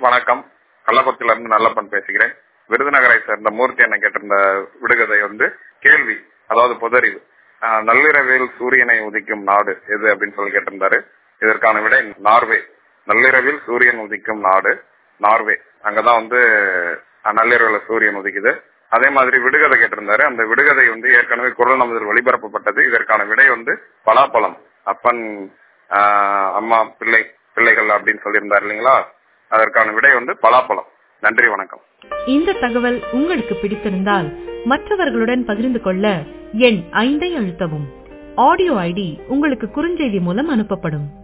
வணக்கம் கள்ளக்குளத்தில இருந்து நல்லப்பன் பேசுகிறேன் விருதுநகரை சேர்ந்த மூர்த்தி என்ன கேட்டிருந்த விடுகதை வந்து கேள்வி அதாவது பொதறிவு ஆஹ், நள்ளிரவில் சூரியனை உதிக்கும் நாடு எது அப்படின்னு சொல்லி கேட்டிருந்தாரு இதற்கான விடை நார்வே நள்ளிரவில் சூரியன் உதிக்கும் நாடு நார்வே அங்கதான் வந்து அஹ், நள்ளிரவுல சூரியன் உதிக்குது அதே மாதிரி விடுகதை கேட்டிருந்தாரு அந்த விடுகதை வந்து ஏற்கனவே குரல் நமதில் ஒளிபரப்பப்பட்டது இதற்கான விடை வந்து பலாப்பழம் அப்பன் ஆஹ், அம்மா பிள்ளை பிள்ளைகள் அப்படின்னு சொல்லியிருந்தாரு இல்லைங்களா அதற்கான விடை வந்து பலாப்பழம் நன்றி வணக்கம் இந்த தகவல் உங்களுக்கு பிடித்திருந்தால் மற்றவர்களுடன் பகிர்ந்து கொள்ள எண் ஐந்தை அழுத்தவும் ஆடியோ ஐடி உங்களுக்கு குறுஞ்செய்தி மூலம் அனுப்பப்படும்